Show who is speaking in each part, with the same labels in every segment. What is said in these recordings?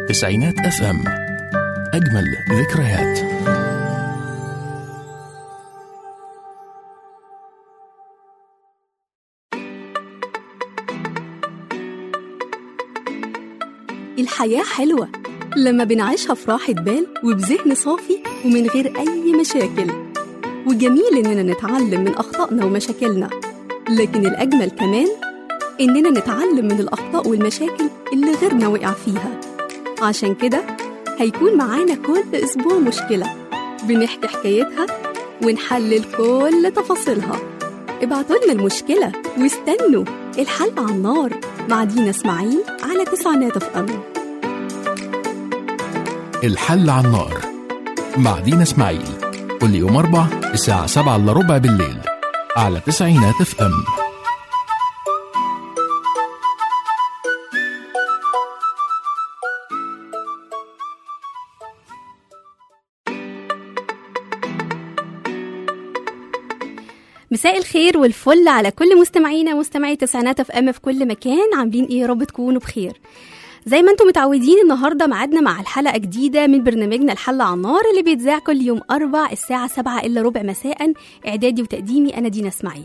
Speaker 1: تسعينات اف ام اجمل ذكريات
Speaker 2: الحياة حلوة لما بنعيشها في راحة بال وبذهن صافي ومن غير أي مشاكل وجميل إننا نتعلم من أخطائنا ومشاكلنا لكن الأجمل كمان إننا نتعلم من الأخطاء والمشاكل اللي غيرنا وقع فيها عشان كده هيكون معانا كل أسبوع مشكلة بنحكي حكايتها ونحلل كل تفاصيلها ابعتوا لنا المشكلة واستنوا الحل على النار مع دينا اسماعيل على تسعينات اف ام
Speaker 1: الحل على النار مع دينا اسماعيل كل يوم أربع الساعة سبعة إلا ربع بالليل على تسعينات اف ام
Speaker 2: مساء الخير والفل على كل مستمعينا مستمعي تسعينات اف ام في كل مكان عاملين ايه يا رب تكونوا بخير زي ما انتم متعودين النهارده ميعادنا مع الحلقه جديده من برنامجنا الحل على النار اللي بيتذاع كل يوم اربع الساعه سبعة الا ربع مساء اعدادي وتقديمي انا دينا اسماعيل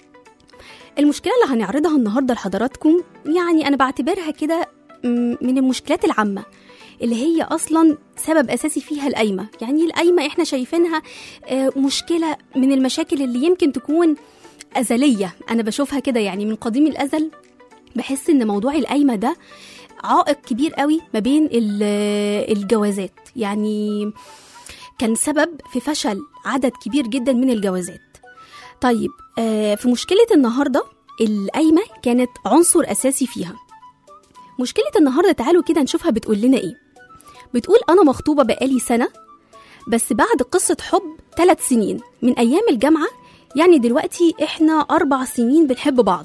Speaker 2: المشكله اللي هنعرضها النهارده لحضراتكم يعني انا بعتبرها كده م- من المشكلات العامه اللي هي اصلا سبب اساسي فيها القايمه يعني القايمه احنا شايفينها آه، مشكله من المشاكل اللي يمكن تكون ازليه انا بشوفها كده يعني من قديم الازل بحس ان موضوع القايمه ده عائق كبير قوي ما بين ال- الجوازات يعني كان سبب في فشل عدد كبير جدا من الجوازات طيب آه، في مشكله النهارده القايمه كانت عنصر اساسي فيها مشكله النهارده تعالوا كده نشوفها بتقول لنا ايه بتقول أنا مخطوبة بقالي سنة بس بعد قصة حب ثلاث سنين من أيام الجامعة يعني دلوقتي إحنا أربع سنين بنحب بعض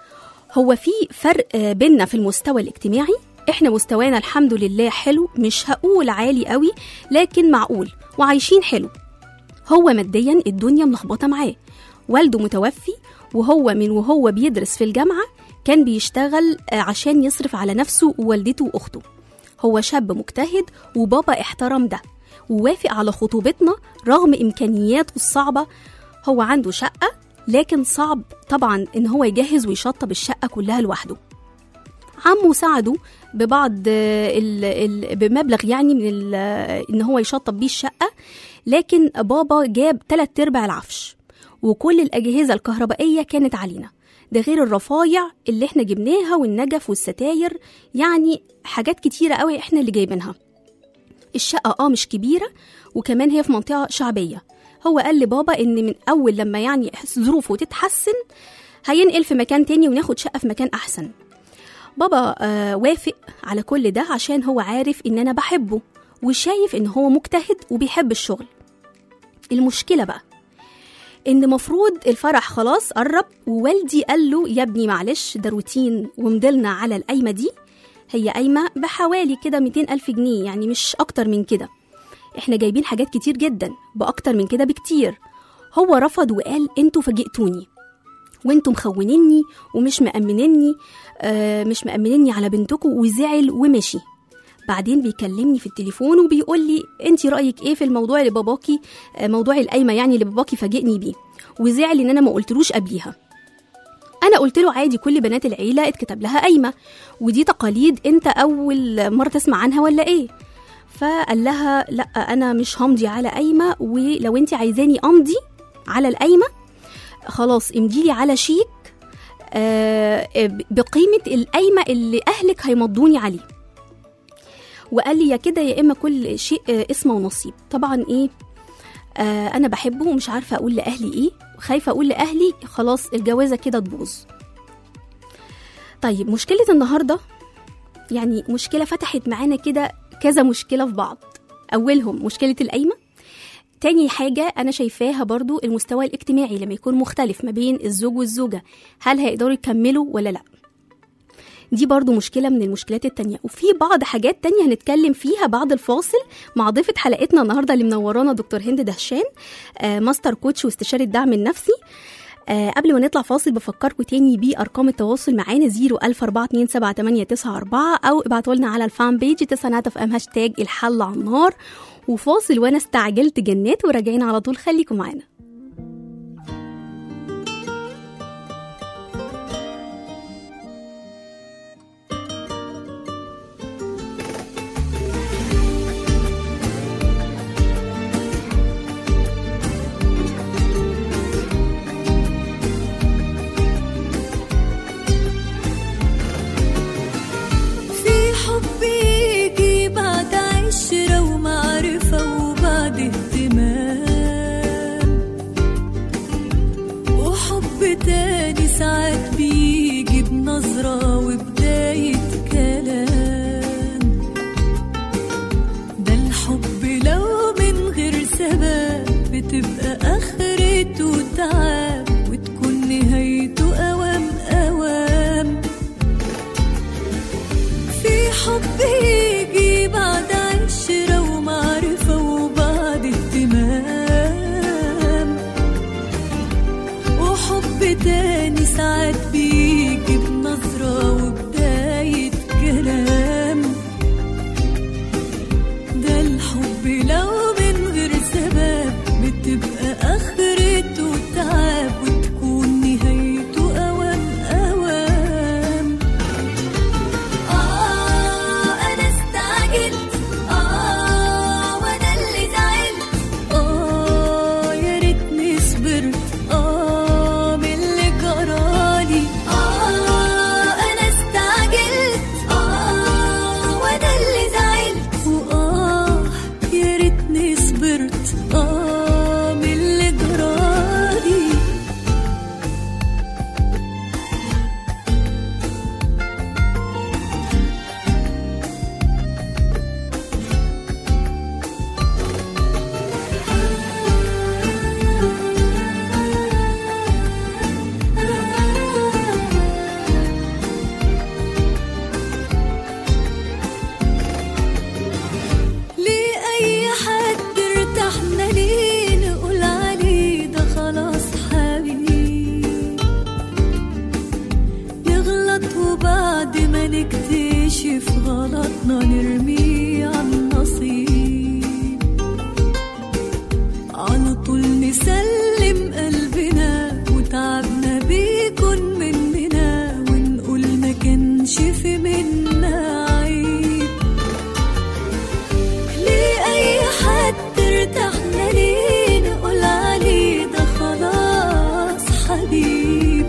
Speaker 2: هو في فرق آه، بينا في المستوى الاجتماعي إحنا مستوانا الحمد لله حلو مش هقول عالي قوي لكن معقول وعايشين حلو هو ماديا الدنيا ملخبطة معاه والده متوفي وهو من وهو بيدرس في الجامعة كان بيشتغل آه، عشان يصرف على نفسه ووالدته وأخته هو شاب مجتهد وبابا احترم ده ووافق على خطوبتنا رغم إمكانياته الصعبة هو عنده شقة لكن صعب طبعا إن هو يجهز ويشطب الشقة كلها لوحده عمه ساعده ببعض آه، ال ال بمبلغ يعني من ال- آه، ان هو يشطب بيه الشقه لكن بابا جاب تلات ارباع العفش وكل الاجهزه الكهربائيه كانت علينا ده غير الرفايع اللي احنا جبناها والنجف والستاير يعني حاجات كتيره قوي احنا اللي جايبينها الشقه اه مش كبيره وكمان هي في منطقه شعبيه هو قال لبابا ان من اول لما يعني ظروفه تتحسن هينقل في مكان تاني وناخد شقه في مكان احسن بابا آه وافق على كل ده عشان هو عارف ان انا بحبه وشايف ان هو مجتهد وبيحب الشغل المشكله بقى ان مفروض الفرح خلاص قرب ووالدي قال له يا ابني معلش ده روتين ومضلنا على القايمه دي هي قايمه بحوالي كده 200 الف جنيه يعني مش اكتر من كده احنا جايبين حاجات كتير جدا باكتر من كده بكتير هو رفض وقال انتوا فاجئتوني وانتوا مخونيني ومش مأمنيني آه مش مأمنيني على بنتكم وزعل ومشي بعدين بيكلمني في التليفون وبيقول لي انت رايك ايه في الموضوع اللي باباكي آه، موضوع القايمه يعني اللي باباكي فاجئني بيه وزعل ان انا ما قلتلوش قبليها انا قلت له عادي كل بنات العيله اتكتب لها قايمه ودي تقاليد انت اول مره تسمع عنها ولا ايه فقال لها لا انا مش همضي على قايمه ولو انت عايزاني امضي على القايمه خلاص امضيلي على شيك آه، بقيمه القايمه اللي اهلك هيمضوني عليه وقال لي يا كده يا اما كل شيء آه، اسمه ونصيب طبعا ايه آه انا بحبه ومش عارفه اقول لاهلي ايه خايفه اقول لاهلي خلاص الجوازه كده تبوظ طيب مشكله النهارده يعني مشكله فتحت معانا كده كذا مشكله في بعض اولهم مشكله القايمه تاني حاجة أنا شايفاها برضو المستوى الاجتماعي لما يكون مختلف ما بين الزوج والزوجة هل هيقدروا يكملوا ولا لأ دي برضو مشكلة من المشكلات التانية وفي بعض حاجات تانية هنتكلم فيها بعد الفاصل مع ضيفة حلقتنا النهاردة اللي منورانا دكتور هند دهشان آه، ماستر كوتش واستشاري الدعم النفسي آه قبل ما نطلع فاصل بفكركم تاني بأرقام التواصل معانا 014278994 أو ابعتوا لنا على الفان بيج تسعينات اف ام هاشتاج الحل على النار وفاصل وأنا استعجلت جنات وراجعين على طول خليكم معانا
Speaker 3: في حب يجي بعد عشرة ومعرفة وبعد اهتمام وحب تاني ساعات بيجي بنظرة وبداية كلام ده الحب لو من غير سبب بتبقى آخرته تعب وتكون نهايته أوام أوام في حب يجي بعد عشرة ومعرفة وبعد اهتمام وحب تاني ساعات بيجي بنظرة وبداية كلام ده الحب لو من غير سبب بتبقى آخرته تعب وتكون نهايته أوام أوام آه أنا استعجلت آه وأنا اللي زعلت آه يا ريتني صبرت آه من اللي جرالي آه أنا استعجلت آه وأنا اللي زعلت وآه يا ريتني صبرت آه من اللي جرالي ليه أي حد ارتحنا ليه نقول عليه ده خلاص حبيب نغلط وبعد ما نكتشف غلطنا نرميه على النصيب على طول نسلم قلبنا وتعبنا بيكون مننا ونقول ما كانش في منا عيب ليه أي حد ارتحنا ليه نقول عليه ده خلاص حبيب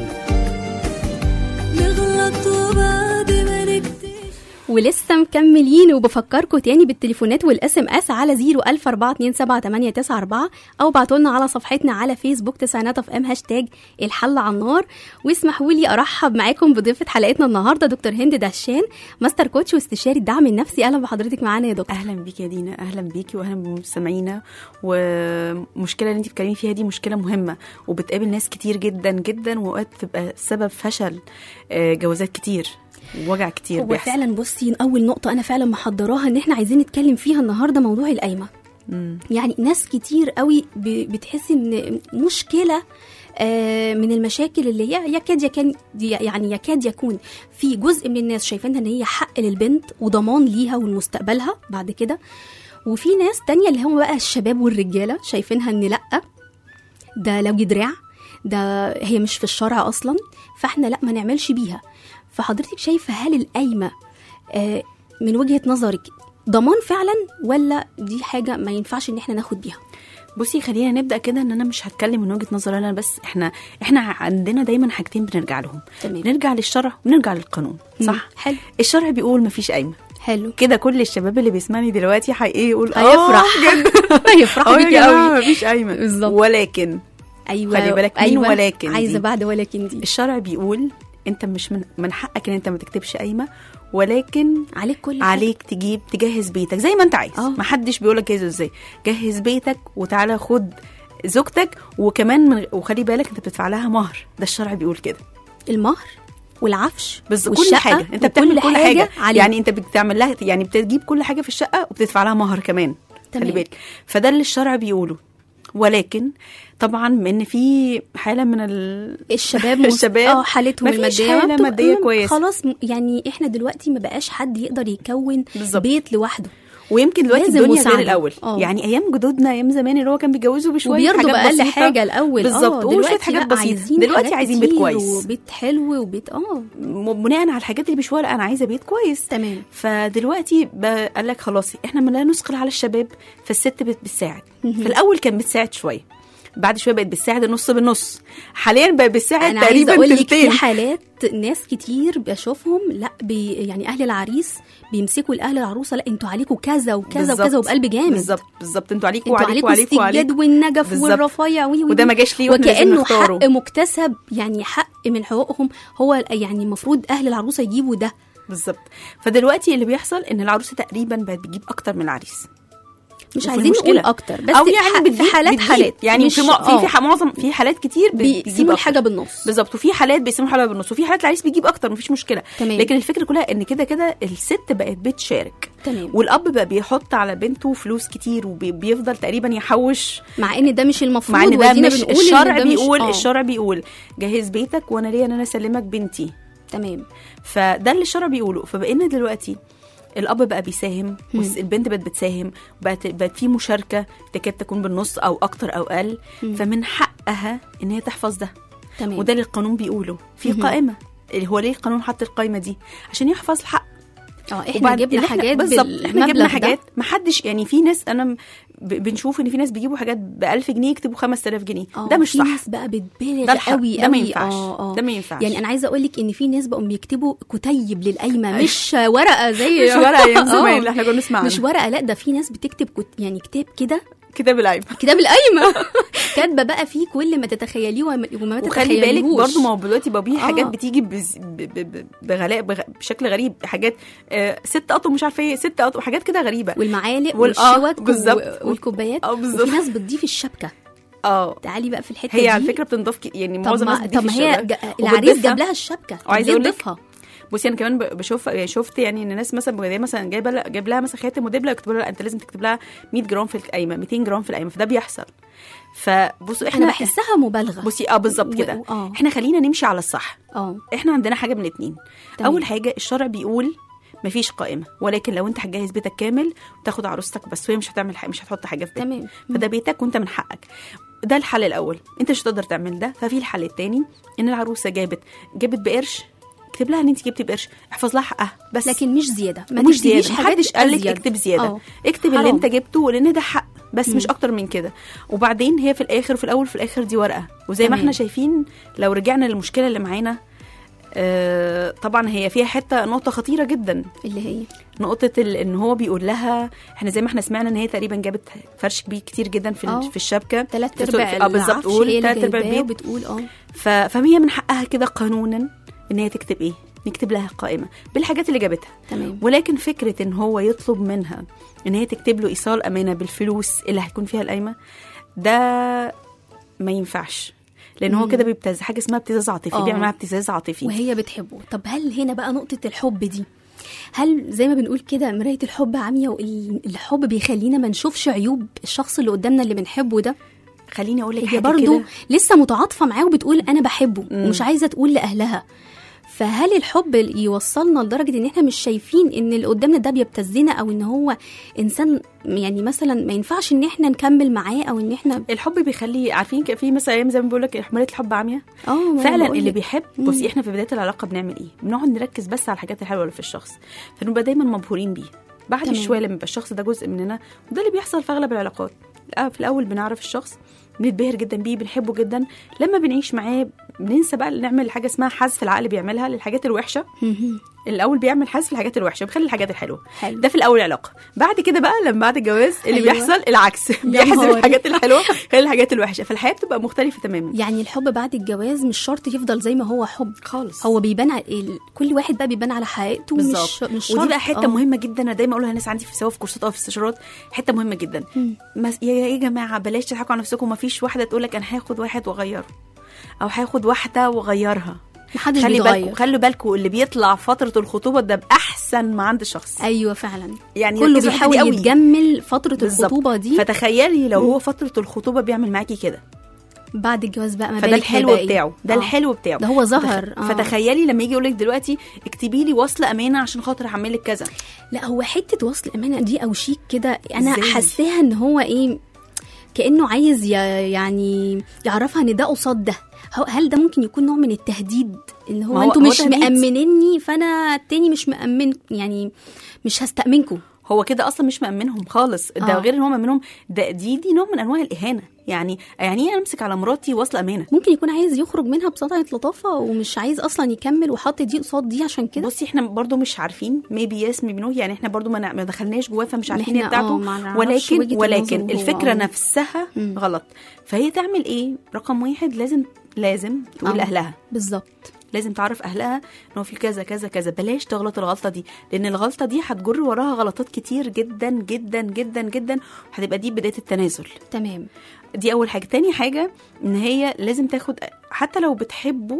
Speaker 3: نغلط وبعد ما نكتشف
Speaker 2: ولسه مكملين وبفكركم تاني بالتليفونات والاس ام اس على 014278994 او ابعتوا لنا على صفحتنا على فيسبوك تسعينات اف ام هاشتاج الحل على النار واسمحوا لي ارحب معاكم بضيفه حلقتنا النهارده دكتور هند دهشان ماستر كوتش واستشاري الدعم النفسي اهلا بحضرتك معانا يا دكتور
Speaker 4: اهلا بيكي يا دينا اهلا بيكي واهلا بمستمعينا ومشكله اللي انت بتتكلمي فيها دي مشكله مهمه وبتقابل ناس كتير جدا جدا واوقات بتبقى سبب فشل آه، جوازات كتير ووجع كتير
Speaker 2: هو
Speaker 4: بيحصل
Speaker 2: فعلا بصي اول نقطه انا فعلا محضراها ان احنا عايزين نتكلم فيها النهارده موضوع القايمه
Speaker 4: مم.
Speaker 2: يعني ناس كتير قوي ب- بتحس ان مشكله آه، من المشاكل اللي هي يكاد يكون يعني يكاد يكون في جزء من الناس شايفينها ان هي حق للبنت وضمان ليها ولمستقبلها بعد كده وفي ناس تانية اللي هم بقى الشباب والرجاله شايفينها ان لا ده لو دراع ده هي مش في الشرع اصلا فاحنا لا ما نعملش بيها فحضرتك شايفه هل القايمه آه، من وجهه نظرك ضمان فعلا ولا دي حاجه ما ينفعش ان احنا ناخد بيها
Speaker 4: بصي خلينا نبدا كده ان انا مش هتكلم من وجهه نظر انا بس احنا احنا عندنا دايما حاجتين بنرجع لهم
Speaker 2: تمام.
Speaker 4: نرجع للشرع ونرجع للقانون
Speaker 2: مم.
Speaker 4: صح
Speaker 2: حلو
Speaker 4: الشرع بيقول مفيش قايمه
Speaker 2: حلو
Speaker 4: كده كل الشباب اللي بيسمعني دلوقتي حقيقي يقول
Speaker 2: هيفرح
Speaker 4: جدا
Speaker 2: هيفرح
Speaker 4: اه يا
Speaker 2: بيكي
Speaker 4: جماعه
Speaker 2: قوي
Speaker 4: مفيش قايمه
Speaker 2: بالظبط.
Speaker 4: ولكن
Speaker 2: ايوه
Speaker 4: خلي بالك مين
Speaker 2: أيوة.
Speaker 4: ولكن
Speaker 2: عايزه
Speaker 4: دي.
Speaker 2: بعد ولكن دي
Speaker 4: الشرع بيقول انت مش من, من حقك ان انت ما تكتبش قايمه ولكن
Speaker 2: عليك كل حاجة.
Speaker 4: عليك تجيب تجهز بيتك زي ما انت عايز
Speaker 2: اه.
Speaker 4: ما حدش بيقول لك جهزه ازاي جهز بيتك وتعالى خد زوجتك وكمان من وخلي بالك انت بتدفع لها مهر ده الشرع بيقول كده
Speaker 2: المهر والعفش
Speaker 4: بس كل
Speaker 2: والشقة
Speaker 4: حاجه انت
Speaker 2: وكل
Speaker 4: بتعمل كل حاجه,
Speaker 2: عليك.
Speaker 4: يعني انت بتعمل لها يعني بتجيب كل حاجه في الشقه وبتدفع لها مهر كمان
Speaker 2: تمام.
Speaker 4: خلي بالك فده اللي الشرع بيقوله ولكن طبعا من في حاله من ال...
Speaker 2: الشباب مس-
Speaker 4: الشباب
Speaker 2: اه حالتهم
Speaker 4: مفيش
Speaker 2: الماديه
Speaker 4: حالة
Speaker 2: بتبقى-
Speaker 4: مادية
Speaker 2: مم،
Speaker 4: كويسة.
Speaker 2: خلاص م- يعني احنا دلوقتي ما بقاش حد يقدر يكون
Speaker 4: بالظبط.
Speaker 2: بيت لوحده
Speaker 4: ويمكن دلوقتي
Speaker 2: لازم
Speaker 4: الدنيا
Speaker 2: مساعدة.
Speaker 4: غير الاول
Speaker 2: آه.
Speaker 4: يعني ايام جدودنا ايام زمان اللي هو كان بيتجوزوا بشويه
Speaker 2: وبيرضوا
Speaker 4: حاجات
Speaker 2: باقل
Speaker 4: بسيطة.
Speaker 2: حاجه الاول
Speaker 4: بالظبط
Speaker 2: اه
Speaker 4: وشويه
Speaker 2: دلوقتي
Speaker 4: حاجات
Speaker 2: بقى
Speaker 4: بسيطه
Speaker 2: عايزين
Speaker 4: دلوقتي
Speaker 2: حاجات
Speaker 4: عايزين بيت
Speaker 2: كتير
Speaker 4: كويس
Speaker 2: وبيت حلو وبيت اه
Speaker 4: م- بناء على الحاجات اللي بيشوفها لا انا عايزه بيت كويس
Speaker 2: تمام
Speaker 4: فدلوقتي بقى قال لك خلاص احنا ما لا نثقل على الشباب فالست بت- بتساعد في الاول كان بتساعد شويه بعد شويه بقت بتساعد النص بالنص حاليا بقت بتساعد
Speaker 2: انا عايزه
Speaker 4: تقريبا
Speaker 2: اقول لك في
Speaker 4: تلتين
Speaker 2: حالات ناس كتير بشوفهم لا بي يعني اهل العريس بيمسكوا الاهل العروسه لا انتوا عليكم كذا وكذا
Speaker 4: بالظبط.
Speaker 2: وكذا وبقلب جامد
Speaker 4: بالظبط بالظبط انتوا عليكم
Speaker 2: انتوا
Speaker 4: وعليكم
Speaker 2: عليكم
Speaker 4: وعليكم
Speaker 2: السجاد
Speaker 4: وعليكم
Speaker 2: والنجف
Speaker 4: بالظبط.
Speaker 2: والرفايع وي وي
Speaker 4: وده
Speaker 2: وي.
Speaker 4: ما جاش ليه واحنا لازم
Speaker 2: وكانه
Speaker 4: نختاره.
Speaker 2: حق مكتسب يعني حق من حقوقهم هو يعني المفروض اهل العروسه يجيبوا ده
Speaker 4: بالظبط فدلوقتي اللي بيحصل ان العروسه تقريبا بقت بتجيب اكتر من العريس
Speaker 2: مش
Speaker 4: وفي
Speaker 2: عايزين نقول
Speaker 4: المشكلة.
Speaker 2: اكتر بس
Speaker 4: او يعني
Speaker 2: ح-
Speaker 4: بتجيب
Speaker 2: في حالات
Speaker 4: بتجيب.
Speaker 2: حالات
Speaker 4: يعني
Speaker 2: مش-
Speaker 4: في م- في
Speaker 2: آه.
Speaker 4: في ح- معظم في حالات كتير بت- بتجيب
Speaker 2: بيقسموا
Speaker 4: أكتر.
Speaker 2: الحاجه بالنص
Speaker 4: بالظبط وفي حالات بيسموا حلقه بالنص وفي حالات العريس بيجيب اكتر مفيش مشكله
Speaker 2: تمام.
Speaker 4: لكن الفكره كلها ان كده كده الست بقت بتشارك
Speaker 2: تمام
Speaker 4: والاب بقى بيحط على بنته فلوس كتير وبيفضل تقريبا يحوش
Speaker 2: مع ان ده مش المفروض
Speaker 4: مع ان ده
Speaker 2: وادينا
Speaker 4: مش
Speaker 2: بنقول إن
Speaker 4: الشرع
Speaker 2: ده مش-
Speaker 4: بيقول
Speaker 2: آه.
Speaker 4: الشرع بيقول جهز بيتك وانا ليا ان انا اسلمك بنتي
Speaker 2: تمام
Speaker 4: فده اللي الشرع بيقوله فبقينا دلوقتي الاب بقى بيساهم والبنت بقت بتساهم بقت بقت في مشاركه تكاد تكون بالنص او اكتر او اقل فمن حقها ان هي تحفظ ده
Speaker 2: تمام
Speaker 4: وده اللي القانون بيقوله في قائمه اللي هو ليه القانون حط القائمه دي عشان يحفظ الحق
Speaker 2: اه احنا
Speaker 4: وبعد-
Speaker 2: جبنا
Speaker 4: إحنا-
Speaker 2: حاجات
Speaker 4: بالظبط احنا
Speaker 2: بالمبلغ
Speaker 4: جبنا
Speaker 2: ده.
Speaker 4: حاجات ما حدش يعني في ناس انا م- ب- بنشوف ان في ناس بيجيبوا حاجات ب 1000 جنيه يكتبوا 5000 جنيه
Speaker 2: آه،
Speaker 4: ده مش
Speaker 2: في
Speaker 4: صح
Speaker 2: ناس بقى بتبالغ
Speaker 4: ده الحق.
Speaker 2: قوي
Speaker 4: ده ما
Speaker 2: قوي.
Speaker 4: ينفعش.
Speaker 2: آه، آه.
Speaker 4: ده ما ينفعش.
Speaker 2: يعني انا عايزه اقول لك ان في ناس بقوا بيكتبوا كتيب للقايمه مش ورقه زي
Speaker 4: مش ورقه ايام
Speaker 2: آه.
Speaker 4: زمان اللي احنا كنا نسمع
Speaker 2: مش
Speaker 4: عنها.
Speaker 2: ورقه لا ده في ناس بتكتب كت... يعني كتاب كده
Speaker 4: كتاب العيب
Speaker 2: كتاب القايمه كاتبه بقى فيه كل ما تتخيليه وما وما
Speaker 4: وخلي بالك
Speaker 2: تتخيليهوش.
Speaker 4: برضو ما هو دلوقتي بقى في حاجات
Speaker 2: آه.
Speaker 4: بتيجي بز- ب- ب- ب- بغلاء بغ- بشكل غريب حاجات آه ست اطقم مش عارفه ايه ست اطقم حاجات كده غريبه
Speaker 2: والمعالق
Speaker 4: وال- آه،
Speaker 2: والشوك
Speaker 4: بالظبط.
Speaker 2: و- والكوبايات
Speaker 4: آه، بالظبط.
Speaker 2: وفي ناس بتضيف الشبكه
Speaker 4: اه
Speaker 2: تعالي بقى في الحته
Speaker 4: هي
Speaker 2: دي
Speaker 4: على فكره بتنضاف ك- يعني
Speaker 2: طب
Speaker 4: معظم الناس
Speaker 2: ما
Speaker 4: بتضيف
Speaker 2: طب ما هي
Speaker 4: الشبكة
Speaker 2: ج- العريس
Speaker 4: وبتضيفها.
Speaker 2: جاب لها الشبكه طب
Speaker 4: وعايزة
Speaker 2: ليه
Speaker 4: أقول لك-
Speaker 2: تضيفها
Speaker 4: بصي انا كمان ب- بشوف يعني شفت يعني ان ناس مثلا زي مثلا جايبه لها- جايب لها مثلا خاتم ودبله يكتبوا لها لا، انت لازم تكتب لها 100 جرام في القايمه 200 جرام في القايمه فده بيحصل فبصوا احنا
Speaker 2: انا بحسها مبالغه
Speaker 4: بصي اه بالظبط
Speaker 2: و-
Speaker 4: كده
Speaker 2: آه.
Speaker 4: احنا خلينا نمشي على الصح
Speaker 2: اه
Speaker 4: احنا عندنا حاجه من اتنين
Speaker 2: تمام.
Speaker 4: اول حاجه الشرع بيقول مفيش قائمه ولكن لو انت هتجهز بيتك كامل وتاخد عروستك بس وهي مش هتعمل حاجة مش هتحط حاجه في بيتك
Speaker 2: تمام.
Speaker 4: فده بيتك وانت من حقك ده الحل الاول انت مش هتقدر تعمل ده ففي الحل التاني ان العروسه جابت جابت بقرش اكتب لها ان انت جبتي بقرش احفظ لها حقها بس
Speaker 2: لكن مش زياده ما
Speaker 4: مش
Speaker 2: تكتبيش
Speaker 4: زياده
Speaker 2: حاجات
Speaker 4: محدش قال لك
Speaker 2: أزيد.
Speaker 4: اكتب زياده
Speaker 2: آه.
Speaker 4: اكتب اللي
Speaker 2: حرام.
Speaker 4: انت جبته لان ده حق بس مش اكتر من كده وبعدين هي في الاخر وفي الاول في الاخر دي ورقه وزي ما
Speaker 2: تمام.
Speaker 4: احنا شايفين لو رجعنا للمشكله اللي معانا آه طبعا هي فيها حته نقطه خطيره جدا
Speaker 2: اللي هي
Speaker 4: نقطه ال- ان هو بيقول لها احنا زي ما احنا سمعنا ان هي تقريبا جابت فرش كبير كتير جدا في
Speaker 2: آه.
Speaker 4: ال- في الشبكه
Speaker 2: ثلاث
Speaker 4: في-
Speaker 2: ارباع
Speaker 4: اه بالظبط
Speaker 2: العفش
Speaker 4: قول
Speaker 2: هي اللي
Speaker 4: ثلاث ارباع
Speaker 2: جايباه
Speaker 4: البيت
Speaker 2: وبتقول اه
Speaker 4: ف- فهي من حقها كده قانونا ان هي تكتب ايه نكتب لها قائمه بالحاجات اللي جابتها
Speaker 2: تمام
Speaker 4: ولكن فكره ان هو يطلب منها ان هي تكتب له ايصال امانه بالفلوس اللي هتكون فيها القايمه ده ما ينفعش لان هو كده بيبتز حاجه اسمها ابتزاز عاطفي
Speaker 2: آه.
Speaker 4: بيعمل معاها ابتزاز عاطفي
Speaker 2: وهي بتحبه طب هل هنا بقى نقطة الحب دي هل زي ما بنقول كده مراية الحب عمية والحب بيخلينا ما نشوفش عيوب الشخص اللي قدامنا اللي بنحبه ده
Speaker 4: خليني اقول لك
Speaker 2: هي
Speaker 4: حاجه
Speaker 2: برضو
Speaker 4: كده
Speaker 2: لسه متعاطفة معاه وبتقول أنا بحبه ومش عايزة تقول لأهلها فهل الحب يوصلنا لدرجة ان احنا مش شايفين ان اللي قدامنا ده بيبتزنا او ان هو انسان يعني مثلا ما ينفعش ان احنا نكمل معاه او ان احنا
Speaker 4: الحب بيخلي عارفين ك- في مثلا ايام زي ما بقول لك حملات الحب عاميه
Speaker 2: اه ما أنا
Speaker 4: فعلا
Speaker 2: بقول
Speaker 4: اللي
Speaker 2: لك.
Speaker 4: بيحب بصي احنا في بدايه العلاقه بنعمل ايه بنقعد نركز بس على الحاجات الحلوه اللي في الشخص فنبقى دايما مبهورين بيه بعد
Speaker 2: تمام.
Speaker 4: شويه لما يبقى الشخص ده جزء مننا وده اللي بيحصل في اغلب العلاقات آه، في الاول بنعرف الشخص بنتبهر جدا بيه بنحبه جدا لما بنعيش معاه بننسى بقى نعمل حاجه اسمها حذف العقل بيعملها للحاجات الوحشه
Speaker 2: مهم.
Speaker 4: الاول بيعمل حذف الحاجات الوحشه بيخلي الحاجات الحلوه
Speaker 2: حلو.
Speaker 4: ده في الاول علاقه بعد كده بقى لما بعد الجواز اللي
Speaker 2: أيوة.
Speaker 4: بيحصل العكس بيحذف
Speaker 2: نهاري.
Speaker 4: الحاجات الحلوه يخلي الحاجات الوحشه فالحياه بتبقى مختلفه تماما
Speaker 2: يعني الحب بعد الجواز مش شرط يفضل زي ما هو حب
Speaker 4: خالص
Speaker 2: هو بيبان على ال... كل واحد بقى بيبان على حقيقته مش
Speaker 4: بالظبط
Speaker 2: مش شرط
Speaker 4: ودي بقى حته
Speaker 2: آه.
Speaker 4: مهمه جدا انا دايما اقولها للناس عندي في سواء في كورسات او في استشارات حته مهمه جدا مس... يا يا جماعه بلاش تضحكوا على نفسكم ما فيش واحده تقول لك انا هاخد واحد واغيره او هاخد واحده واغيرها
Speaker 2: محدش
Speaker 4: خلي
Speaker 2: بيتغير.
Speaker 4: بالكم خلي بالكم اللي بيطلع فتره الخطوبه ده باحسن ما عند الشخص
Speaker 2: ايوه فعلا
Speaker 4: يعني
Speaker 2: كله
Speaker 4: ركزوا على الحتة دي
Speaker 2: بيحاول
Speaker 4: قوي.
Speaker 2: يتجمل فتره
Speaker 4: بالظبط.
Speaker 2: الخطوبه دي
Speaker 4: فتخيلي لو هو فتره الخطوبه بيعمل معاكي كده
Speaker 2: بعد الجواز بقى ما
Speaker 4: فده
Speaker 2: بالك
Speaker 4: الحلو
Speaker 2: هيبقى إيه؟
Speaker 4: بتاعه ده
Speaker 2: آه.
Speaker 4: الحلو بتاعه
Speaker 2: ده هو ظهر
Speaker 4: فتخ-
Speaker 2: آه.
Speaker 4: فتخيلي لما يجي يقول لك دلوقتي اكتبي لي وصل امانه عشان خاطر اعمل لك كذا
Speaker 2: لا هو حته وصل الامانه دي او شيك كده انا
Speaker 4: إزاي؟
Speaker 2: حاساها ان هو ايه كانه عايز ي- يعني يعرفها ان ده قصاد ده هو- هل ده ممكن يكون نوع من التهديد ان هو
Speaker 4: ما هو-
Speaker 2: انتوا
Speaker 4: هو
Speaker 2: مش
Speaker 4: تهديد.
Speaker 2: مأمنيني فانا التاني مش مأمن يعني مش هستأمنكم
Speaker 4: هو كده اصلا مش مأمنهم خالص ده
Speaker 2: آه.
Speaker 4: غير ان هو مأمنهم ده دي دي نوع من انواع الاهانه يعني يعني ايه امسك على مراتي وصل امانه
Speaker 2: ممكن يكون عايز يخرج منها بصنعة لطافة ومش عايز اصلا يكمل وحط دي قصاد دي عشان كده
Speaker 4: بصي احنا برضو مش عارفين ميبي يس ميبي نو يعني احنا برضو ما ن- ما دخلناش جواه فمش
Speaker 2: ما
Speaker 4: عارفين هي
Speaker 2: احنا اه
Speaker 4: بتاعته
Speaker 2: ما نعرفش
Speaker 4: ولكن
Speaker 2: وجهة
Speaker 4: ولكن
Speaker 2: النظر هو
Speaker 4: الفكره
Speaker 2: اه.
Speaker 4: نفسها
Speaker 2: مم.
Speaker 4: غلط فهي تعمل ايه رقم واحد لازم لازم تقول
Speaker 2: اه.
Speaker 4: لاهلها
Speaker 2: بالظبط
Speaker 4: لازم تعرف اهلها ان هو في كذا كذا كذا بلاش تغلط الغلطه دي لان الغلطه دي هتجر وراها غلطات كتير جدا جدا جدا جدا وهتبقى دي بدايه التنازل
Speaker 2: تمام
Speaker 4: دي اول حاجه تاني حاجه ان هي لازم تاخد حتى لو بتحبه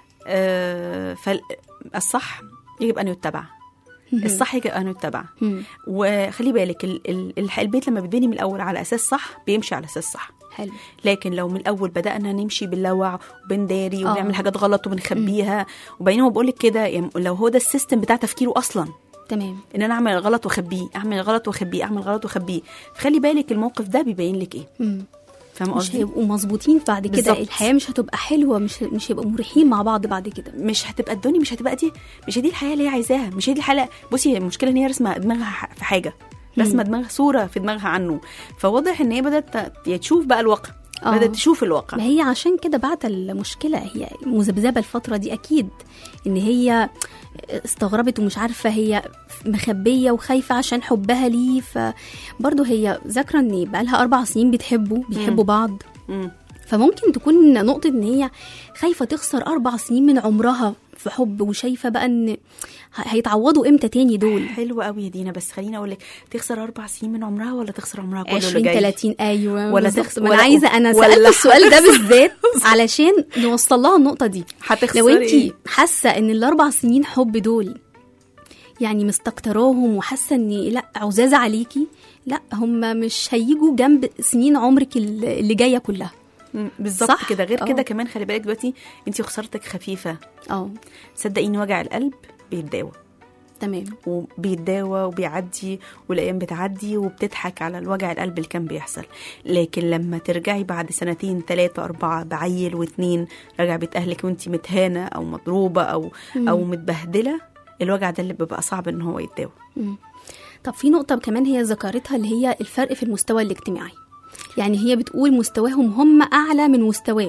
Speaker 4: آه فالصح يجب ان يتبع الصح يجب ان يتبع
Speaker 2: مم.
Speaker 4: وخلي بالك ال- ال- الح- البيت لما بيتبني من الاول على اساس صح بيمشي على اساس صح
Speaker 2: حلو
Speaker 4: لكن لو من الاول بدانا نمشي باللوع وبنداري
Speaker 2: آه.
Speaker 4: وبنعمل حاجات غلط وبنخبيها وبعدين هو بقول لك كده يعني لو هو ده السيستم بتاع تفكيره اصلا
Speaker 2: تمام
Speaker 4: ان انا اعمل غلط واخبيه اعمل غلط واخبيه اعمل غلط واخبيه خلي بالك الموقف ده بيبين لك ايه
Speaker 2: مم.
Speaker 4: فاهمه
Speaker 2: مش
Speaker 4: قصدي
Speaker 2: هيبقوا مظبوطين بعد كده
Speaker 4: بالظبط.
Speaker 2: الحياه مش هتبقى حلوه مش مش هيبقوا مريحين مع بعض بعد كده
Speaker 4: مش هتبقى الدنيا مش هتبقى دي مش هي دي الحياه اللي هي عايزاها مش هي دي الحياه بصي هي المشكله ان هي رسمه دماغها ح- في حاجه رسمه دماغها صوره في دماغها عنه فواضح ان هي بدات ت- تشوف بقى الواقع
Speaker 2: آه.
Speaker 4: بدات تشوف الواقع
Speaker 2: ما هي عشان كده بعد المشكله هي مذبذبه الفتره دي اكيد ان هي استغربت ومش عارفه هي مخبيه وخايفه عشان حبها ليه فبرضه هي ذاكره ان بقالها اربع سنين بتحبوا بيحبوا بعض
Speaker 4: مم.
Speaker 2: فممكن تكون نقطة إن هي خايفة تخسر أربع سنين من عمرها في حب وشايفة بقى إن ه- هيتعوضوا إمتى تاني دول
Speaker 4: حلو قوي يا دينا بس خليني اقول لك تخسر اربع سنين من عمرها ولا تخسر عمرها كله اللي
Speaker 2: 20
Speaker 4: جاي
Speaker 2: 30 أيوة
Speaker 4: ولا
Speaker 2: بالظبط.
Speaker 4: تخس-
Speaker 2: ما أنا
Speaker 4: ولا-
Speaker 2: عايزة أنا
Speaker 4: ولا
Speaker 2: سألت السؤال ده بالذات علشان نوصل لها النقطة دي
Speaker 4: هتخسري
Speaker 2: لو
Speaker 4: إيه؟
Speaker 2: أنت حاسة إن الأربع سنين حب دول يعني مستكتراهم وحاسة إن لا عزازة عليكي لا هم مش هيجوا جنب سنين عمرك اللي اللي جايه كلها
Speaker 4: مم، بالظبط
Speaker 2: صح؟
Speaker 4: كده غير
Speaker 2: آه.
Speaker 4: كده كمان خلي بالك دلوقتي انت خسارتك خفيفه
Speaker 2: اه
Speaker 4: صدقيني وجع القلب بيتداوى
Speaker 2: تمام
Speaker 4: وبيتداوى وبيعدي والايام بتعدي وبتضحك على الوجع القلب اللي كان بيحصل لكن لما ترجعي بعد سنتين ثلاثة أربعة بعيل واتنين راجع بيت أهلك وانت متهانة أو مضروبة أو أو متبهدلة الوجع ده اللي بيبقى صعب إن هو يتداوى
Speaker 2: طب في نقطة كمان هي ذكرتها اللي هي الفرق في المستوى الاجتماعي يعني هي بتقول مستواهم هم أعلى من مستواه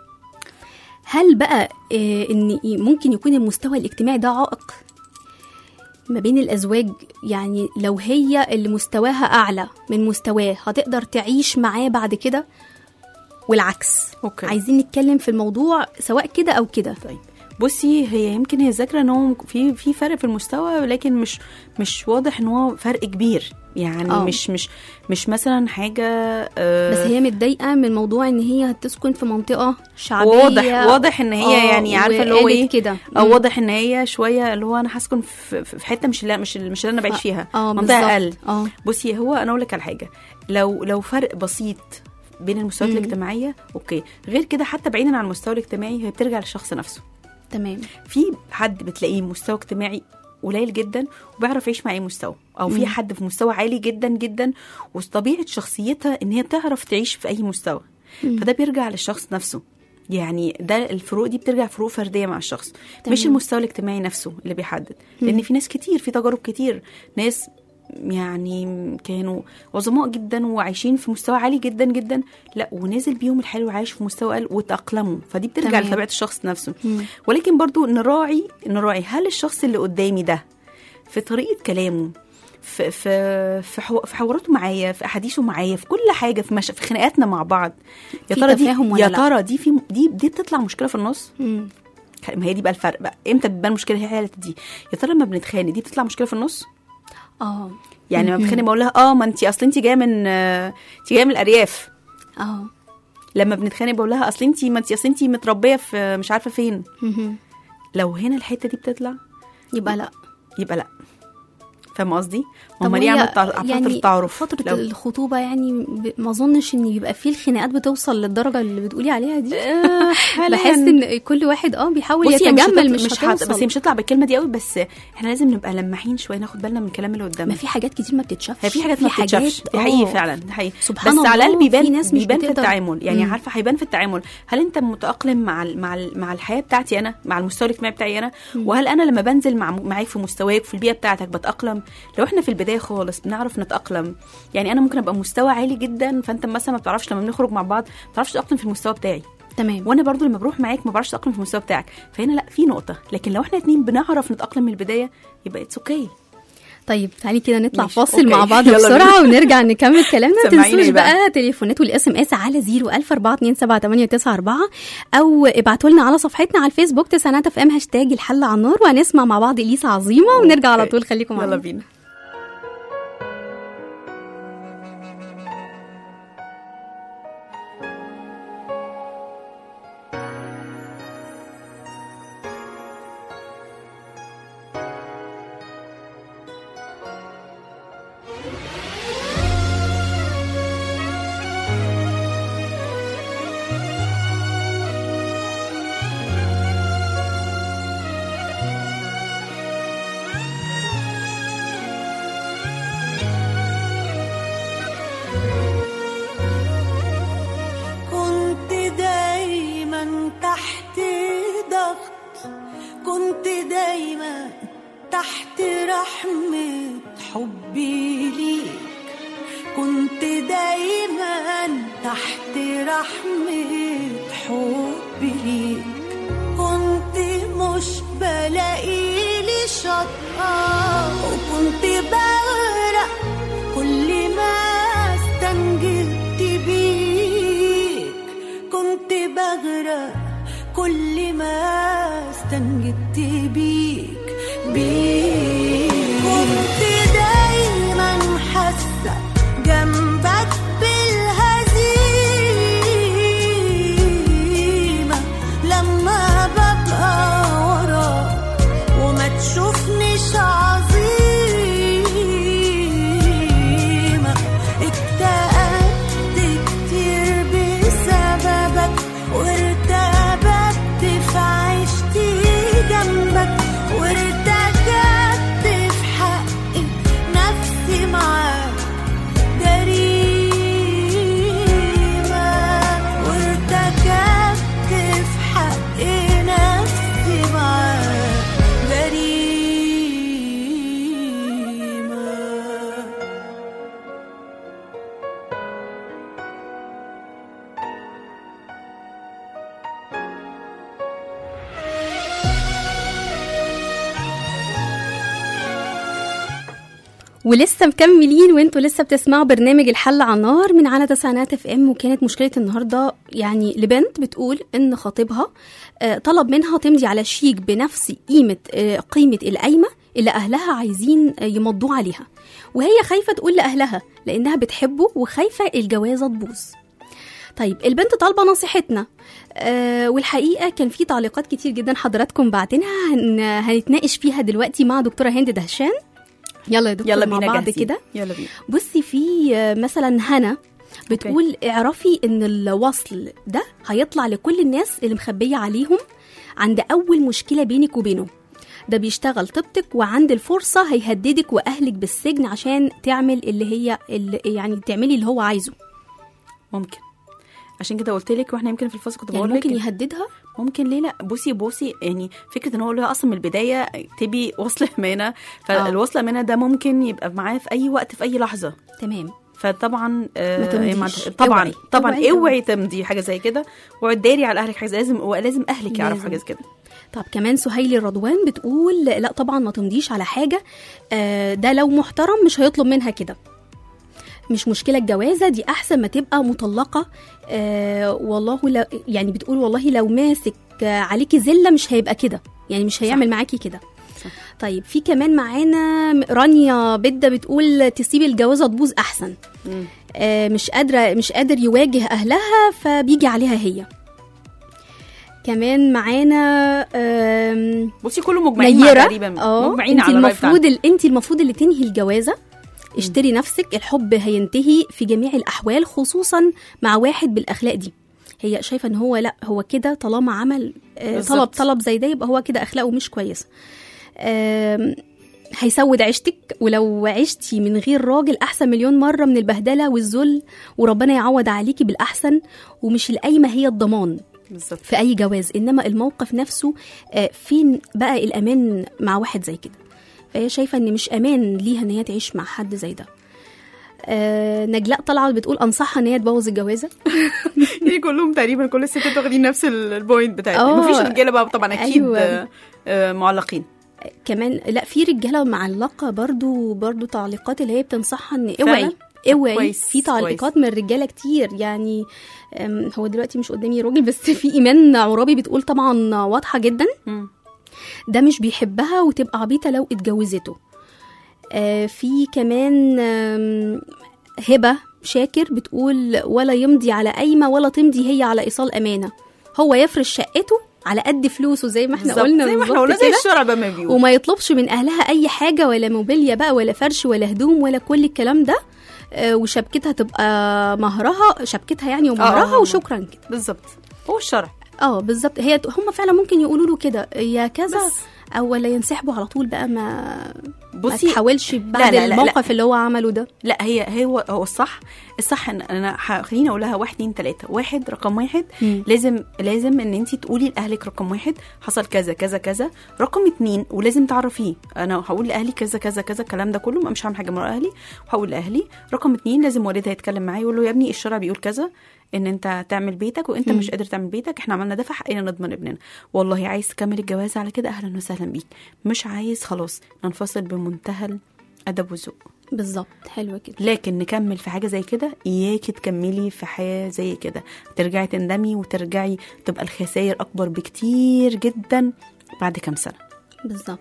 Speaker 2: هل بقى آه إن ممكن يكون المستوى الاجتماعي ده عائق ما بين الأزواج يعني لو هي اللي مستواها أعلى من مستواه هتقدر تعيش معاه بعد كده والعكس
Speaker 4: أوكي.
Speaker 2: عايزين نتكلم في الموضوع سواء كده أو كده
Speaker 4: طيب بصي هي يمكن هي ذاكره ان هو في في فرق في المستوى ولكن مش مش واضح ان هو فرق كبير يعني
Speaker 2: آه.
Speaker 4: أوه. مش مش مش مثلا حاجه آه
Speaker 2: بس هي متضايقة من موضوع إن هي هتسكن في منطقة شعبية
Speaker 4: واضح واضح ان هي
Speaker 2: آه،
Speaker 4: يعني عارفه اللي هو
Speaker 2: وقالت
Speaker 4: ايه
Speaker 2: كده
Speaker 4: او
Speaker 2: مم.
Speaker 4: واضح ان هي شويه اللي هو انا هسكن في, في في حته مش لا مش مش اللي انا بعيش فيها
Speaker 2: اه
Speaker 4: منطقه
Speaker 2: بالظبط.
Speaker 4: اقل
Speaker 2: اه
Speaker 4: بصي هو انا اقول لك على حاجه لو لو فرق بسيط بين المستويات
Speaker 2: مم.
Speaker 4: الاجتماعيه اوكي غير كده حتى بعيدا عن المستوى الاجتماعي هي بترجع للشخص نفسه
Speaker 2: تمام
Speaker 4: في حد بتلاقيه مستوى اجتماعي قليل جدا وبيعرف يعيش مع اي مستوى او في
Speaker 2: مم.
Speaker 4: حد في مستوى عالي جدا جدا وطبيعه شخصيتها ان هي تعرف تعيش في اي مستوى
Speaker 2: مم.
Speaker 4: فده بيرجع للشخص نفسه يعني ده الفروق دي بترجع فروق فرديه مع الشخص
Speaker 2: تمام.
Speaker 4: مش المستوى الاجتماعي نفسه اللي بيحدد لان في ناس كتير في تجارب كتير ناس يعني كانوا عظماء جدا وعايشين في مستوى عالي جدا جدا لا ونزل بيهم الحلو وعايش في مستوى اقل وتاقلموا فدي بترجع
Speaker 2: تمام.
Speaker 4: لطبيعه الشخص نفسه
Speaker 2: مم.
Speaker 4: ولكن برضو نراعي نراعي هل الشخص اللي قدامي ده في طريقه كلامه في في في, حو في حواراته معايا في احاديثه معايا في كل حاجه في مش في خناقاتنا مع بعض يا
Speaker 2: في
Speaker 4: ترى دي
Speaker 2: تفاهم ولا
Speaker 4: يا
Speaker 2: لا؟
Speaker 4: ترى دي في دي دي بتطلع مشكله في النص
Speaker 2: مم.
Speaker 4: ما هي دي بقى الفرق بقى امتى بتبان مشكله هي الحته دي يا ترى لما بنتخانق دي بتطلع مشكله في النص
Speaker 2: اه
Speaker 4: يعني لما بنتخانق بقول لها اه ما انت اصل انت جايه من آه، انت جايه من الارياف
Speaker 2: اه
Speaker 4: لما بنتخانق بقول لها اصل انت ما انت اصل انت متربيه في مش عارفه فين
Speaker 2: مهم.
Speaker 4: لو هنا الحته دي بتطلع
Speaker 2: يبقى لا
Speaker 4: يبقى لا فاهمه قصدي
Speaker 2: طب
Speaker 4: هم ليه
Speaker 2: وهي
Speaker 4: عملوا تع- فتره
Speaker 2: يعني
Speaker 4: التعارف
Speaker 2: فترة
Speaker 4: لو-
Speaker 2: الخطوبة يعني ب- ما اظنش ان يبقى فيه الخناقات بتوصل للدرجة اللي بتقولي عليها دي
Speaker 4: آه، حالياً.
Speaker 2: بحس ان كل واحد اه بيحاول
Speaker 4: بصي هي مش
Speaker 2: يتجمل
Speaker 4: هتطلع-
Speaker 2: مش,
Speaker 4: مش هت...
Speaker 2: هتوصل
Speaker 4: بس هي مش هتطلع بالكلمه دي قوي بس احنا لازم نبقى لماحين شويه ناخد بالنا من الكلام اللي قدامنا
Speaker 2: ما في حاجات كتير ما بتتشافش
Speaker 4: هي في حاجات ما بتتشافش دي حقيقي
Speaker 2: آه.
Speaker 4: فعلا دي حقيقي
Speaker 2: سبحان
Speaker 4: بس على
Speaker 2: الله،
Speaker 4: الاقل
Speaker 2: في
Speaker 4: بيبان
Speaker 2: ناس مش
Speaker 4: بيبان في
Speaker 2: بتقدر-
Speaker 4: التعامل يعني
Speaker 2: مم.
Speaker 4: عارفه هيبان في التعامل هل انت متاقلم مع ال مع ال مع الحياه بتاعتي انا مع المستوى الاجتماعي بتاعي انا وهل انا لما بنزل مع معاك في مستواك في البيئه بتاعتك بتاقلم لو احنا في البدايه خالص بنعرف نتاقلم يعني انا ممكن ابقى مستوى عالي جدا فانت مثلا ما بتعرفش لما بنخرج مع بعض ما بتعرفش تتاقلم في المستوى بتاعي
Speaker 2: تمام
Speaker 4: وانا برضو لما بروح معاك ما بعرفش اتاقلم في المستوى بتاعك فهنا لا في نقطه لكن لو احنا اتنين بنعرف نتاقلم من البدايه يبقى اتس اوكي
Speaker 2: طيب تعالي كده نطلع
Speaker 4: ماشي،
Speaker 2: فاصل
Speaker 4: أوكي.
Speaker 2: مع بعض
Speaker 4: يلا
Speaker 2: بسرعه ونرجع نكمل كلامنا ما
Speaker 4: سمعيني
Speaker 2: تنسوش
Speaker 4: بقى.
Speaker 2: بقى تليفونات والاس ام اس على 010427894 او ابعتوا لنا على صفحتنا على الفيسبوك تسعينات اف ام هاشتاج الحل على النار وهنسمع مع بعض اليسا عظيمه ونرجع على
Speaker 4: أوكي.
Speaker 2: طول خليكم
Speaker 4: يلا
Speaker 2: معانا
Speaker 4: بينا
Speaker 3: كنت دايما تحت ضغط كنت دايما تحت رحمة حبي ليك كنت دايما تحت رحمة حبي ليك كنت مش بلاقي لي شطأة وكنت بغرق كل ما استنجدت بيك كنت بغرق كل ما استنجدت بيك بيك كنت دايما حاسة جنبك بالهزيمة لما ببقى وراك وما تشوفنيش عظيمة اكتئبت كتير بسببك وارتبكت في عيشتي جنبك وارتكبت في حقي نفسي معاك جريمة وارتكبت في حقي نفسي معاك جريمة
Speaker 2: ولسه مكملين وانتوا لسه بتسمعوا برنامج الحل على النار من على تسعينات اف ام وكانت مشكله النهارده يعني لبنت بتقول ان خطيبها آه، طلب منها تمضي على شيك بنفس قيمه آه، قيمه القايمه اللي اهلها عايزين آه، يمضوا عليها وهي خايفه تقول لاهلها لانها بتحبه وخايفه الجوازه تبوظ طيب البنت طالبه نصيحتنا آه والحقيقه كان في تعليقات كتير جدا حضراتكم بعتينها هن هنتناقش فيها دلوقتي مع دكتوره هند دهشان يلا يا دكتور
Speaker 4: يلا
Speaker 2: مع
Speaker 4: بينا
Speaker 2: بعض
Speaker 4: جاهزين.
Speaker 2: كده
Speaker 4: يلا بينا
Speaker 2: بصي في آه، مثلا هنا بتقول اعرفي ان الوصل ده هيطلع لكل الناس اللي مخبيه عليهم عند اول مشكله بينك وبينه ده بيشتغل طيبتك وعند الفرصه هيهددك واهلك بالسجن عشان تعمل اللي هي اللي يعني تعملي اللي هو عايزه
Speaker 4: ممكن عشان كده قلت لك واحنا يمكن في الفصل كنت
Speaker 2: يعني
Speaker 4: بقول لك
Speaker 2: ممكن يهددها
Speaker 4: ممكن ليه لا بصي بصي يعني فكره ان هو لها اصلا من البدايه تبي وصل امانه فالوصل امانه ده ممكن يبقى معاه في اي وقت في اي لحظه
Speaker 2: تمام
Speaker 4: فطبعا آه،
Speaker 2: ما تمضيش.
Speaker 4: ما- طبعا
Speaker 2: اوعي.
Speaker 4: طبعا
Speaker 2: اوعي.
Speaker 4: اوعي تمضي حاجه زي كده وعداري على اهلك حاجه زي- لازم ولازم اهلك يعرفوا
Speaker 2: لازم.
Speaker 4: حاجه زي كده
Speaker 2: طب كمان سهيلي رضوان بتقول لا طبعا ما تمضيش على حاجه آه، ده لو محترم مش هيطلب منها كده مش مشكله الجوازه دي احسن ما تبقى مطلقه آه والله لا يعني بتقول والله لو ماسك آه، عليكي زله مش هيبقى كده يعني مش هيعمل معاكي كده
Speaker 4: صح.
Speaker 2: طيب في كمان معانا رانيا بدة بتقول تسيبي الجوازه تبوظ احسن
Speaker 4: مم.
Speaker 2: آه، مش قادره مش قادر يواجه اهلها فبيجي عليها هي كمان معانا آم،
Speaker 4: بصي كله مجمعين مع
Speaker 2: نيرة
Speaker 4: تقريبا
Speaker 2: اه
Speaker 4: مجمعين
Speaker 2: انت
Speaker 4: على الرأي بتاعنا.
Speaker 2: المفروض ال... انت المفروض اللي تنهي الجوازه اشتري نفسك الحب هينتهي في جميع الاحوال خصوصا مع واحد بالاخلاق دي هي شايفه ان هو لا هو كده طالما عمل آه، طلب
Speaker 4: بالظبط.
Speaker 2: طلب زي ده يبقى هو كده اخلاقه مش كويسه آم، هيسود عيشتك ولو عشتي من غير راجل احسن مليون مره من البهدله والذل وربنا يعوض عليكي بالاحسن ومش القايمه هي الضمان
Speaker 4: بالظبط
Speaker 2: في اي جواز انما الموقف نفسه آه، فين بقى الامان مع واحد زي كده فهي شايفه ان مش امان ليها ان هي تعيش مع حد زي ده آه نجلاء طلعت بتقول انصحها ان هي تبوظ الجوازه
Speaker 4: يعني كلهم تقريبا كل الستات واخدين نفس ال- البوينت بتاعتهم
Speaker 2: اه.
Speaker 4: مفيش رجاله بقى طبعا اكيد
Speaker 2: أيوة.
Speaker 4: آه، آه، معلقين
Speaker 2: كمان لا في رجاله معلقه برضو برضو تعليقات اللي هي بتنصحها ان
Speaker 4: فعلا؟
Speaker 2: اوعي اوعي
Speaker 4: كويس،
Speaker 2: في تعليقات من الرجاله كتير يعني أم، هو دلوقتي مش قدامي راجل بس في ايمان عرابي بتقول طبعا واضحه جدا
Speaker 4: مم.
Speaker 2: ده مش بيحبها وتبقى عبيطه لو اتجوزته آه في كمان آم، هبه شاكر بتقول ولا يمضي على قايمه ولا تمضي هي على ايصال امانه هو يفرش شقته على قد فلوسه زي ما احنا
Speaker 4: بالظبط،
Speaker 2: قلنا
Speaker 4: زي ما احنا
Speaker 2: بالظبط
Speaker 4: قلنا زي
Speaker 2: كده.
Speaker 4: الشرع بقى ما بيقول
Speaker 2: وما يطلبش من اهلها اي حاجه ولا موبيليا بقى ولا فرش ولا هدوم ولا كل الكلام ده آه، وشبكتها تبقى مهرها شبكتها يعني ومهرها
Speaker 4: آه.
Speaker 2: وشكرا كده
Speaker 4: بالظبط هو الشرع
Speaker 2: اه بالظبط هي هم فعلا ممكن يقولوا له كده يا كذا
Speaker 4: بس.
Speaker 2: او ولا ينسحبوا على طول بقى ما ما
Speaker 4: بصي
Speaker 2: تحاولش بعد
Speaker 4: لا، لا، لا.
Speaker 2: الموقف اللي هو عمله ده
Speaker 4: لا هي هو هو الصح الصح ان انا ح- خليني اقولها واحد اتنين تلاته واحد رقم واحد
Speaker 2: مم.
Speaker 4: لازم لازم ان انت تقولي لاهلك رقم واحد حصل كذا كذا كذا رقم اتنين ولازم تعرفيه انا هقول لاهلي كذا كذا كذا الكلام ده كله مش هعمل حاجه من ورا اهلي وهقول لاهلي رقم اتنين لازم والدها يتكلم معايا يقول له يا ابني الشرع بيقول كذا ان انت تعمل بيتك وانت
Speaker 2: مم.
Speaker 4: مش قادر تعمل بيتك احنا عملنا ده فحقنا نضمن ابننا والله عايز تكمل الجواز على كده اهلا وسهلا بيك مش عايز خلاص ننفصل بمنتهى الادب والذوق
Speaker 2: بالظبط حلوه كده
Speaker 4: لكن نكمل في حاجه زي كده اياكي تكملي في حياه زي كده ترجعي تندمي وترجعي تبقى الخسائر اكبر بكتير جدا بعد كام سنه
Speaker 2: بالظبط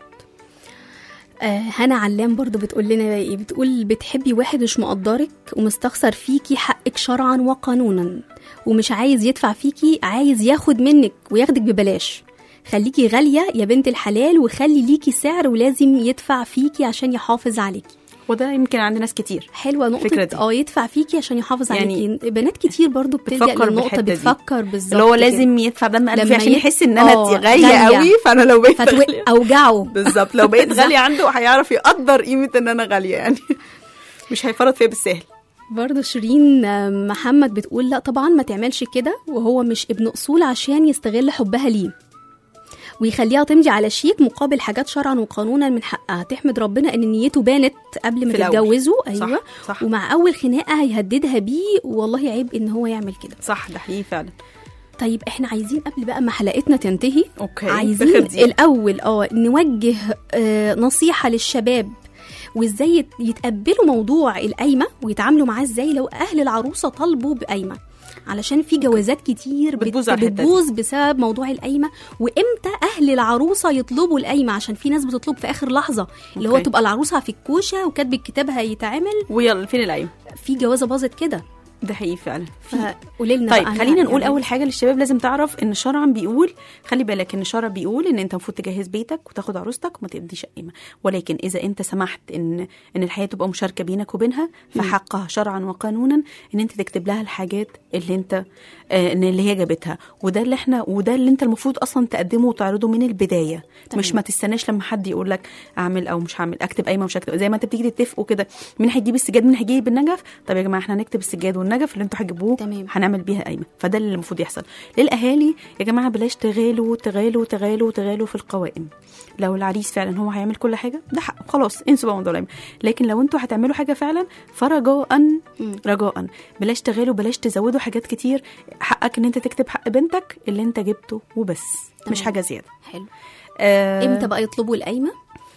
Speaker 2: آه هنا علام برضو بتقول لنا بقى ايه بتقول بتحبي واحد مش مقدرك ومستخسر فيكي حقك شرعا وقانونا ومش عايز يدفع فيكي عايز ياخد منك وياخدك ببلاش خليكي غالية يا بنت الحلال وخلي ليكي سعر ولازم يدفع فيكي عشان يحافظ عليكي
Speaker 4: وده يمكن عند ناس كتير
Speaker 2: حلوه
Speaker 4: الفكرة
Speaker 2: نقطه
Speaker 4: دي.
Speaker 2: اه يدفع فيكي عشان يحافظ
Speaker 4: يعني
Speaker 2: عليكي بنات كتير برضو بتلجأ
Speaker 4: بتفكر
Speaker 2: للنقطه
Speaker 4: بالحتة دي.
Speaker 2: بتفكر بالظبط
Speaker 4: اللي هو
Speaker 2: كده.
Speaker 4: لازم يدفع دم قلبي
Speaker 2: لما
Speaker 4: عشان
Speaker 2: يت-
Speaker 4: يحس ان انا
Speaker 2: آه،
Speaker 4: دي غاليه
Speaker 2: غالية.
Speaker 4: قوي فانا لو بقيت
Speaker 2: فتو...
Speaker 4: غالية-
Speaker 2: اوجعه
Speaker 4: بالظبط لو بقيت غاليه عنده هيعرف يقدر قيمه ان انا غاليه يعني مش هيفرط فيا بالسهل
Speaker 2: برضه شيرين آه، محمد بتقول لا طبعا ما تعملش كده وهو مش ابن اصول عشان يستغل حبها ليه ويخليها تمضي على شيك مقابل حاجات شرعا وقانونا من حقها تحمد ربنا ان نيته بانت قبل ما
Speaker 4: في الأول.
Speaker 2: تتجوزوا
Speaker 4: صح،
Speaker 2: ايوه
Speaker 4: صح.
Speaker 2: ومع اول خناقه هيهددها بيه والله عيب ان هو يعمل كده
Speaker 4: صح ده حقيقي فعلا
Speaker 2: طيب احنا عايزين قبل بقى ما حلقتنا تنتهي
Speaker 4: اوكي
Speaker 2: عايزين
Speaker 4: آخر دقيقة.
Speaker 2: الاول اه نوجه آه نصيحه للشباب وازاي يت- يتقبلوا موضوع القايمه ويتعاملوا معاه ازاي لو اهل العروسه طلبوا بقايمه علشان في جوازات كتير بت-
Speaker 4: بتبوظ على الحتة دي.
Speaker 2: بتبوظ بسبب موضوع القايمه وامتى اهل العروسه يطلبوا القايمه عشان في ناس بتطلب في اخر لحظه اللي هو
Speaker 4: أوكي.
Speaker 2: تبقى العروسه في الكوشه وكاتب الكتاب هيتعمل
Speaker 4: ويلا فين العيب
Speaker 2: في جوازه باظت كده
Speaker 4: ده حقيقي فعلا
Speaker 2: فقولي لنا
Speaker 4: طيب
Speaker 2: بقى
Speaker 4: خلينا
Speaker 2: هنعمل
Speaker 4: نقول
Speaker 2: إيه.
Speaker 4: اول حاجه للشباب لازم تعرف ان شرعا بيقول خلي بالك ان الشرع بيقول ان انت المفروض تجهز بيتك وتاخد عروستك وما تقضيش قيمه ولكن اذا انت سمحت ان ان الحياه تبقى مشاركه بينك وبينها فحقها شرعا وقانونا ان انت تكتب لها الحاجات اللي انت آه ان اللي هي جابتها وده اللي احنا وده اللي انت المفروض اصلا تقدمه وتعرضه من البدايه
Speaker 2: تمام.
Speaker 4: مش ما تستناش لما حد يقول لك اعمل او مش هعمل اكتب قايمه مش هكتب زي ما انت بتيجي تتفقوا كده مين هيجيب السجاد مين هيجيب النجف طب يا جماعه احنا هنكتب السجاد والنجف اللي انتوا هتجيبوه
Speaker 2: تمام.
Speaker 4: هنعمل بيها قايمه فده اللي المفروض يحصل للاهالي يا جماعه بلاش تغالوا تغالوا تغالوا تغالوا في القوائم لو العريس فعلا هو هيعمل كل حاجه ده حق خلاص انسوا بقى موضوع القايمه لكن لو انتوا هتعملوا حاجه فعلا فرجاء
Speaker 2: مم.
Speaker 4: رجاء بلاش تغالوا بلاش تزودوا حاجات كتير حقك ان انت تكتب حق بنتك اللي انت جبته وبس مش
Speaker 2: تمام.
Speaker 4: حاجه زياده
Speaker 2: حلو
Speaker 4: آه
Speaker 2: امتى بقى يطلبوا القايمه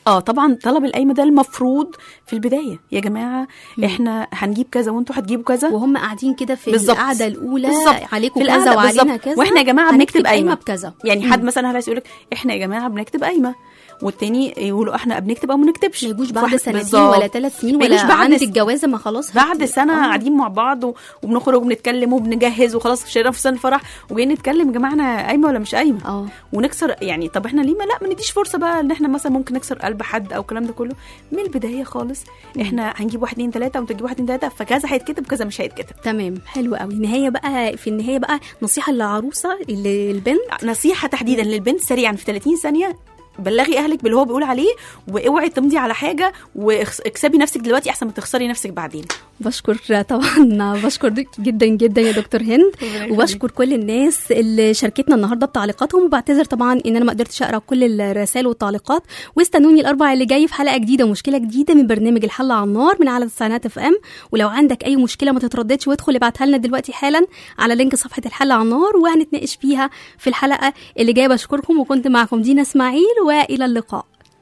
Speaker 4: اه طبعا طلب القايمه ده المفروض في البدايه يا جماعه احنا هنجيب كذا وانتوا هتجيبوا كذا
Speaker 2: وهم قاعدين كده في
Speaker 4: بالظبط.
Speaker 2: القعده الاولى
Speaker 4: بالظبط.
Speaker 2: عليكم
Speaker 4: في
Speaker 2: كذا
Speaker 4: القعدة
Speaker 2: وعلينا
Speaker 4: بالظبط.
Speaker 2: كذا
Speaker 4: واحنا يا جماعه
Speaker 2: هنكتب
Speaker 4: بنكتب قايمه
Speaker 2: بكذا
Speaker 4: يعني حد مثلا هلاقي يقول لك احنا يا جماعه بنكتب قايمه والتاني يقولوا احنا بنكتب او ما نكتبش
Speaker 2: ما يجوش بعد
Speaker 4: فإحنا-
Speaker 2: سنتين
Speaker 4: بالظبط.
Speaker 2: ولا ثلاث سنين
Speaker 4: ما
Speaker 2: ولا
Speaker 4: يجوش بعد
Speaker 2: عند
Speaker 4: س-
Speaker 2: الجوازه ما خلاص
Speaker 4: بعد
Speaker 2: هت-
Speaker 4: سنه
Speaker 2: آه.
Speaker 4: قاعدين مع بعض و- وبنخرج وبنتكلم وبنجهز وخلاص شيرنا في سنه الفرح وجايين نتكلم يا جماعه احنا قايمه ولا مش قايمه
Speaker 2: اه
Speaker 4: ونكسر يعني طب احنا ليه ما لا ما نديش فرصه بقى ان احنا مثلا ممكن نكسر قلب حد او الكلام ده كله من البدايه خالص احنا هنجيب واحد اتنين تلاته وانت تجيب واحد اتنين تلاته فكذا هيتكتب وكذا مش هيتكتب
Speaker 2: تمام حلو قوي نهايه بقى في النهايه بقى نصيحه للعروسه اللي البنت
Speaker 4: نصيحه تحديدا للبنت سريعا في 30 ثانيه بلغي اهلك باللي هو بيقول عليه واوعي تمضي على حاجه واكسبي نفسك دلوقتي احسن ما تخسري نفسك بعدين
Speaker 2: بشكر طبعا بشكر جدا جدا يا دكتور هند
Speaker 4: يخليك.
Speaker 2: وبشكر كل الناس اللي شاركتنا النهارده بتعليقاتهم وبعتذر طبعا ان انا ما قدرتش اقرا كل الرسائل والتعليقات واستنوني الاربع اللي جاي في حلقه جديده ومشكله جديده من برنامج الحل على النار من على التسعينات اف ام ولو عندك اي مشكله ما تترددش وادخل ابعتها لنا دلوقتي حالا على لينك صفحه الحل على النار وهنتناقش فيها في الحلقه اللي جايه بشكركم وكنت معكم دينا اسماعيل والى اللقاء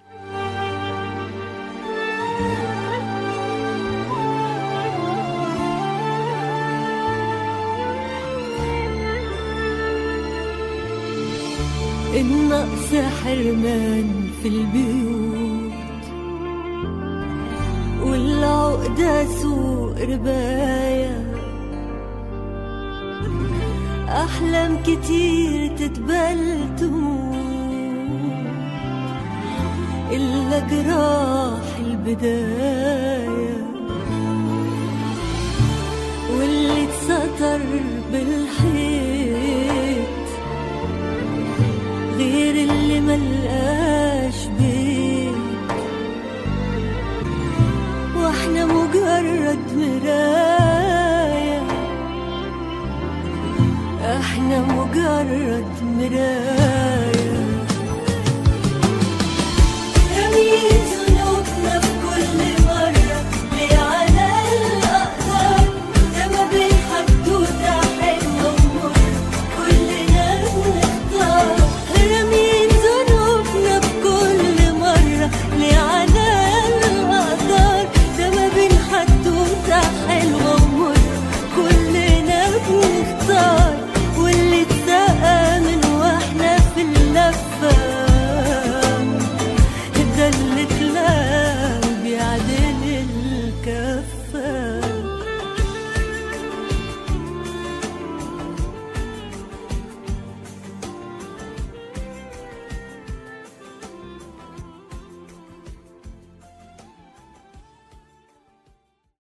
Speaker 3: النقص حرمان في البيوت والعقدة سوق رباية أحلام كتير تتبل تموت إلا جراح البداية واللي اتستر بالحيط غير اللي ملقاش بيت واحنا مجرد مراية احنا مجرد مراية